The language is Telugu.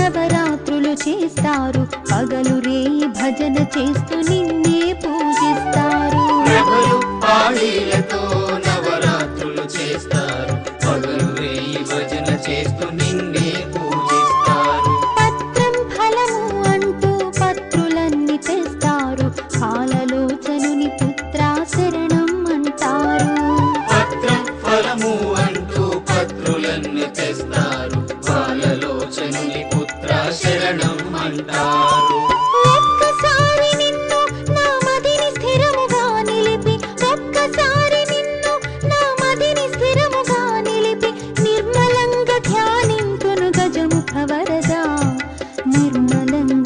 నవరాత్రులు చేస్తారు పగలు రేయి భజన చేస్తూ నిన్నే పూజిస్తారు ప్రభలు పాళీలతో నవరాత్రులు చేస్తారు పగలు రేయి భజన చేస్తూ నిన్నే పూజిస్తారు పత్రం ఫలము అంటూ పత్రులన్నీ తెస్తారు కాలలోచనుని పుత్ర శరణం అంటారు పత్రం ఫలము అంటూ పత్రులన్నీ తెస్తారు బాలలోచనుని పుత్ర శరణం అంటారు ఒక్కసారి నిన్ను నా మదిని స్థిరముగా నిలిపి ఒక్కసారి నిన్ను నా మదిని స్థిరముగా నిలిపి నిర్మలంగా ధ్యానింతును గజముఖ వరద నిర్మలంగా